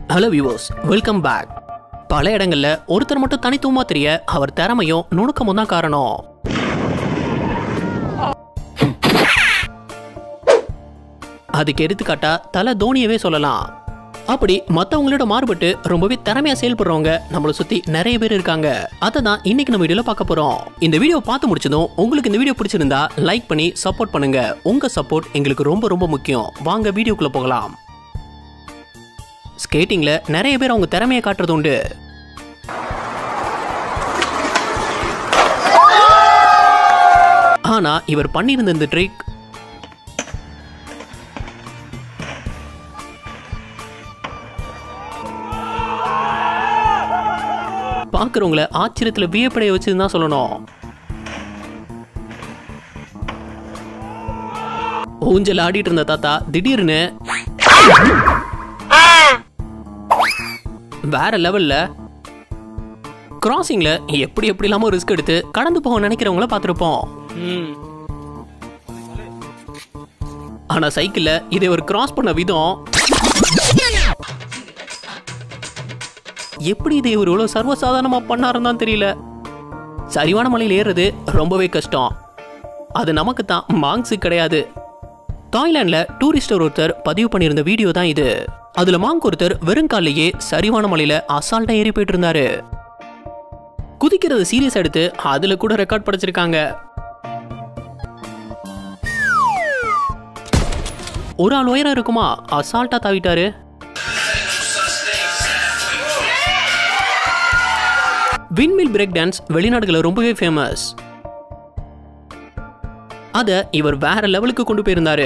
Hello viewers welcome back பல இடங்கள்ல ஒருத்தர் மட்டும் தனித்துவமா தெரிய அவர் திறமையும் நுணுக்கமும் தான் காரணம் அதுக்கு எடுத்துக்காட்டா தலை தோனியவே சொல்லலாம் அப்படி மற்றவங்களோட மாறுபட்டு ரொம்பவே திறமையா செயல்படுறவங்க நம்மளை சுத்தி நிறைய பேர் இருக்காங்க அதை தான் இன்னைக்கு நம்ம வீடியோல பார்க்க போறோம் இந்த வீடியோ பார்த்து முடிச்சதும் உங்களுக்கு இந்த வீடியோ பிடிச்சிருந்தா லைக் பண்ணி சப்போர்ட் பண்ணுங்க உங்க சப்போர்ட் எங்களுக்கு ரொம்ப ரொம்ப முக்கியம் வாங்க வீடியோக்குள்ள போகலாம் ஸ்கேட்டிங்ல நிறைய பேர் அவங்க திறமையை காட்டுறது உண்டு ஆனா இவர் பண்ணியிருந்த இந்த ட்ரிக் பார்க்குறவங்கள ஆச்சரியத்துல வியப்படைய வச்சுன்னு தான் சொல்லணும் ஊஞ்சல் ஆடிட்டு இருந்த தாத்தா திடீர்னு வேற லெவல்ல கிராசிங்ல எப்படி எப்படி இல்லாம ரிஸ்க் எடுத்து கடந்து போக நினைக்கிறவங்கள பார்த்துருப்போம் ஆனா சைக்கிள்ல இதை ஒரு கிராஸ் பண்ண விதம் எப்படி இதை இவர் இவ்வளவு சர்வசாதாரணமா பண்ணாருன்னு தான் தெரியல சரிவான மலையில் ஏறுறது ரொம்பவே கஷ்டம் அது நமக்கு தான் மாங்ஸு கிடையாது தாய்லாந்துல டூரிஸ்டர் ஒருத்தர் பதிவு பண்ணியிருந்த வீடியோ தான் இது அதுல மாங்க் ஒருத்தர் வெறுங்காலையே சரிவான மலையில அசால்ட்டா ஏறி போயிட்டு இருந்தாரு குதிக்கிறது சீரியஸ் எடுத்து அதுல கூட ரெக்கார்ட் படைச்சிருக்காங்க ஒரு ஆள் உயரம் இருக்குமா அசால்ட்டா தாவிட்டாரு விண்மில் பிரேக் டான்ஸ் வெளிநாடுகளில் ரொம்பவே ஃபேமஸ் அத இவர் வேற லெவலுக்கு கொண்டு போயிருந்தாரு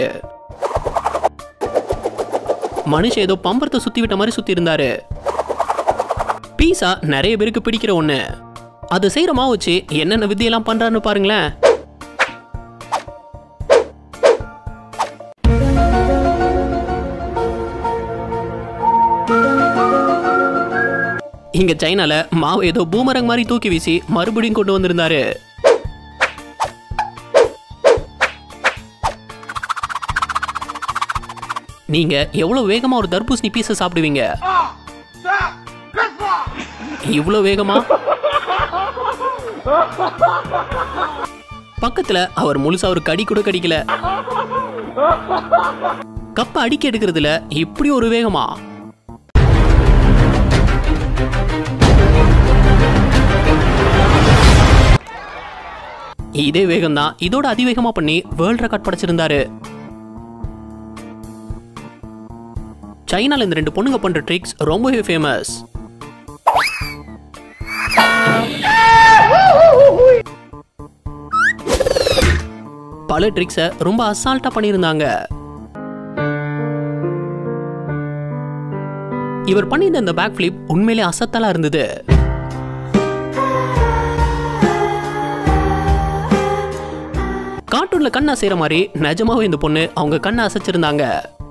மனுஷன் ஏதோ பம்பரத்தை சுத்தி விட்ட மாதிரி சுத்தி இருந்தாரு பீஸா நிறைய பேருக்கு பிடிக்கிற ஒண்ணு அதை செய்யற மாவு வச்சு என்னென்ன வித்தியெல்லாம் பண்றாருன்னு பாருங்களேன் இங்க சைனால மாவு ஏதோ பூமரங் மாதிரி தூக்கி வீசி மறுபடியும் கொண்டு வந்திருந்தாரு நீங்க எவ்வளவு வேகமா ஒரு தர்பூசணி பீஸை சாப்பிடுவீங்க இவ்வளவு வேகமா பக்கத்துல அவர் முழுசா ஒரு கடி கூட கடிக்கல கப்ப அடிக்க எடுக்கிறதுல இப்படி ஒரு வேகமா இதே வேகம் தான் இதோட அதிவேகமா பண்ணி வேர்ல்ட் ரெக்கார்ட் படைச்சிருந்தாரு சைனால இந்த ரெண்டு பொண்ணுங்க பண்ற ட்ரிக்ஸ் ரொம்பவே ஃபேமஸ் பல ட்ரிக்ஸை ரொம்ப அசால்ட்டா பண்ணியிருந்தாங்க இவர் பண்ணியிருந்த இந்த பேக் ஃபிளிப் உண்மையிலே அசத்தலா இருந்தது கார்ட்டூன்ல கண்ணை அசைற மாதிரி நிஜமாவே இந்த பொண்ணு அவங்க கண்ணை அசைச்சிருந்தாங்க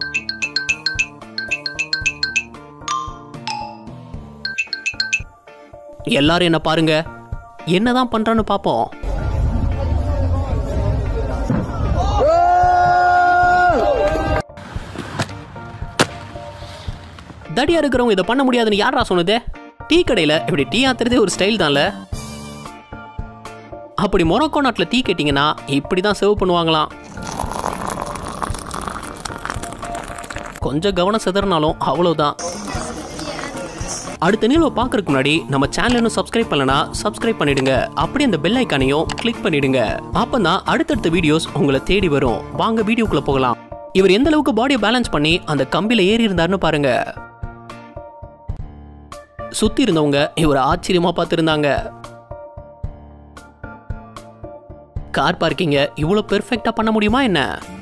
எல்லாரும் என்ன பாருங்க என்னதான் பண்றான்னு பாப்போம் தடியா இருக்கிறவங்க இதை பண்ண முடியாதுன்னு யாரா சொன்னது டீ கடையில இப்படி டீ ஆத்துறதே ஒரு ஸ்டைல் தான்ல அப்படி மொரோக்கோ நாட்டில் டீ கேட்டிங்கன்னா இப்படி தான் சர்வ் பண்ணுவாங்களாம் கொஞ்சம் கவனம் சிதறினாலும் அவ்வளோதான் அடுத்த நிகழ்வை பார்க்கறதுக்கு முன்னாடி நம்ம சேனல் இன்னும் சப்ஸ்கிரைப் பண்ணலனா சப்ஸ்கிரைப் பண்ணிடுங்க அப்படியே அந்த பெல் ஐக்கானையும் கிளிக் பண்ணிடுங்க அப்பதான் அடுத்தடுத்த வீடியோஸ் உங்களை தேடி வரும் வாங்க வீடியோக்குள்ள போகலாம் இவர் எந்த அளவுக்கு பாடியை பேலன்ஸ் பண்ணி அந்த கம்பியில ஏறி இருந்தாருன்னு பாருங்க சுத்தி இருந்தவங்க இவர் ஆச்சரியமா பார்த்திருந்தாங்க கார் பார்க்கிங்க இவ்வளோ பெர்ஃபெக்டா பண்ண முடியுமா என்ன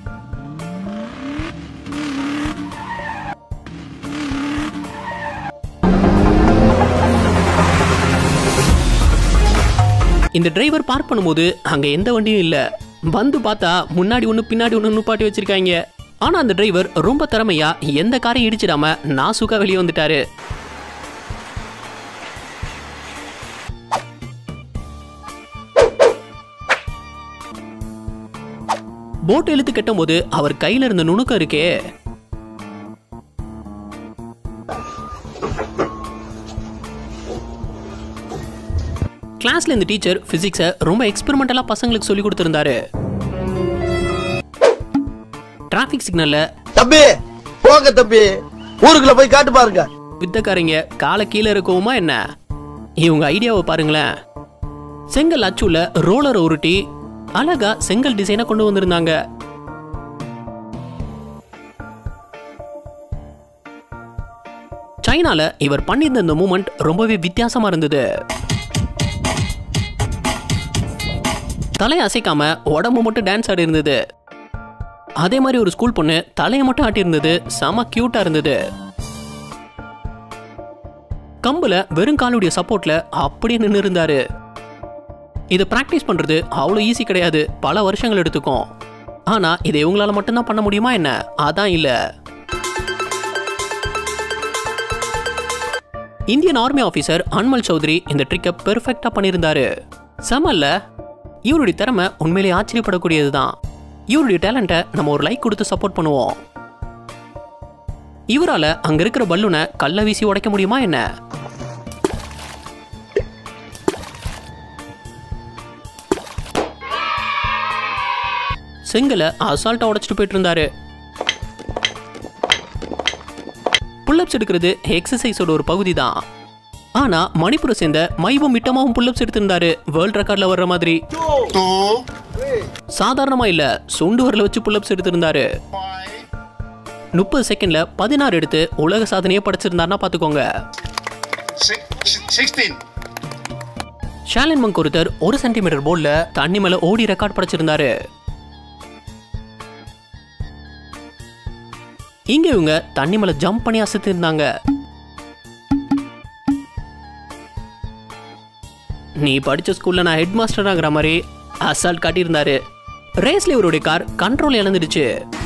இந்த டிரைவர் பார்க் பண்ணும்போது அங்க எந்த வண்டியும் இல்ல வந்து பார்த்தா முன்னாடி ஒன்று பின்னாடி ஒன்று நிப்பாட்டி வச்சிருக்காங்க ஆனா அந்த டிரைவர் ரொம்ப திறமையா எந்த காரையும் இடிச்சிடாம நாசுக்கா வெளியே வந்துட்டாரு போட் இழுத்து கட்டும் போது அவர் கையில இருந்த நுணுக்கம் இருக்கே கிளாஸ்ல இந்த டீச்சர் பிசிக்ஸை ரொம்ப எக்ஸ்பெரிமெண்டலா பசங்களுக்கு சொல்லி கொடுத்திருந்தாரு டிராஃபிக் சிக்னல்ல தம்பி போங்க தம்பி ஊருக்குள்ள போய் காட்டு பாருங்க வித்தக்காரங்க காலை கீழே இருக்கவுமா என்ன இவங்க ஐடியாவை பாருங்களேன் செங்கல் அச்சுல ரோலரை உருட்டி அழகா செங்கல் டிசைனை கொண்டு வந்திருந்தாங்க சைனால இவர் பண்ணியிருந்த இந்த மூமெண்ட் ரொம்பவே வித்தியாசமா இருந்தது தலையை அசைக்காம உடம்பு மட்டும் டான்ஸ் ஆடி இருந்தது அதே மாதிரி ஒரு ஸ்கூல் பொண்ணு தலையை மட்டும் ஆட்டி இருந்தது செம கியூட்டா இருந்தது கம்புல வெறும் காலுடைய சப்போர்ட்ல அப்படியே நின்று இருந்தாரு இதை பிராக்டிஸ் பண்றது அவ்வளோ ஈஸி கிடையாது பல வருஷங்கள் எடுத்துக்கும் ஆனா இதை இவங்களால மட்டும்தான் பண்ண முடியுமா என்ன அதான் இல்ல Indian army officer Anmol Chowdhury இந்த ட்ரிக்கை பெர்ஃபெக்டா பண்ணியிருந்தாரு செமல்ல இவருடைய திறமை உண்மையிலேயே ஆச்சரியப்படக்கூடியதுதான் இவருடைய டேலண்ட்டை நம்ம ஒரு லைக் கொடுத்து சப்போர்ட் பண்ணுவோம் இவரால அங்க இருக்கிற பலூனை கல்ல வீசி உடைக்க முடியுமா என்ன செங்கலை அசால்ட்டா உடைச்சிட்டு போயிட்டு இருந்தாரு புல்லப்ஸ் எடுக்கிறது எக்ஸசைஸோட ஒரு பகுதி தான் ஆனா மணிப்பூரை சேர்ந்த மைபும் மிட்டமாவும் புல்லப்ஸ் எடுத்திருந்தாரு வேர்ல்ட் ரெக்கார்ட்ல வர்ற மாதிரி சாதாரணமா இல்ல சுண்டு வரல வச்சு புல்லப்ஸ் எடுத்திருந்தாரு முப்பது செகண்ட்ல பதினாறு எடுத்து உலக சாதனையை படைச்சிருந்தாருன்னா பாத்துக்கோங்க Sixteen. ஷாலின் மங்க் ஒருத்தர் ஒரு சென்டிமீட்டர் போல்ல தண்ணி மேல ஓடி ரெக்கார்ட் படைச்சிருந்தாரு இங்க இவங்க தண்ணி மேல ஜம்ப் பண்ணி அசத்து இருந்தாங்க நீ படிச்ச ஸ்கூல்ல நான் ஹெட் மாஸ்டராங்கிற மாதிரி அசால்ட் காட்டியிருந்தாரு ரேஸ்ல இவருடைய கார் கண்ட்ரோல் இழந்துடுச்சு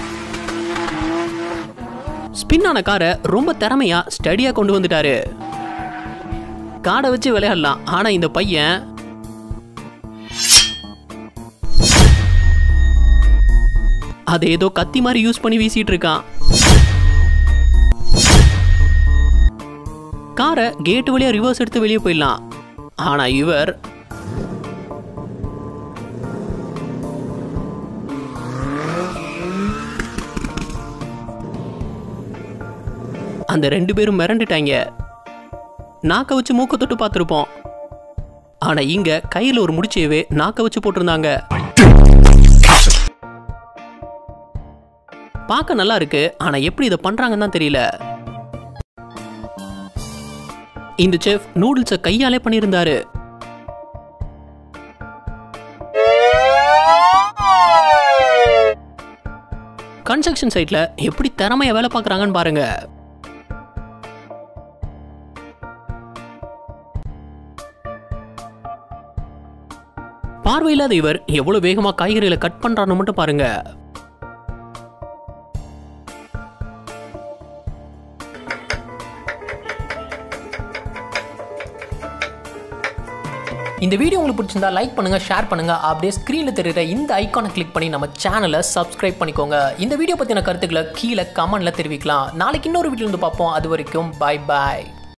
ஸ்பின் ஆன காரை ரொம்ப திறமையா ஸ்டடியா கொண்டு வந்துட்டாரு காடை வச்சு விளையாடலாம் ஆனா இந்த பையன் அதை ஏதோ கத்தி மாதிரி யூஸ் பண்ணி வீசிட்டு இருக்கான் காரை கேட் வழியா ரிவர்ஸ் எடுத்து வெளியே போயிடலாம் ஆனா இவர் அந்த ரெண்டு பேரும் மிரண்டுட்டாங்க நாக்க வச்சு மூக்க தொட்டு பார்த்துருப்போம் ஆனா இங்க கையில ஒரு முடிச்சையவே நாக்க வச்சு போட்டிருந்தாங்க பார்க்க நல்லா இருக்கு ஆனா எப்படி இதை பண்றாங்கன்னு தான் தெரியல இந்த செஃப் நூடுல்ஸை கையாலே பண்ணியிருந்தாரு கன்ஸ்ட்ரக்ஷன் சைட்ல எப்படி திறமைய வேலை பார்க்கறாங்கன்னு பாருங்க பார்வையில்லாத இவர் எவ்வளவு வேகமா காய்கறிகளை கட் பண்றான்னு மட்டும் பாருங்க இந்த வீடியோ உங்களுக்கு பிடிச்சிருந்தா லைக் பண்ணுங்க ஷேர் பண்ணுங்க அப்படியே ஸ்க்ரீன்ல தெரியுற இந்த ஐக்கானை கிளிக் பண்ணி நம்ம சேனலை சப்ஸ்கிரைப் பண்ணிக்கோங்க இந்த வீடியோ பத்தின கருத்துக்களை கீழே கமெண்ட்ல தெரிவிக்கலாம் நாளைக்கு இன்னொரு வீடியோ வந்து பார்ப்போம் அது வரைக்கும் பை பாய்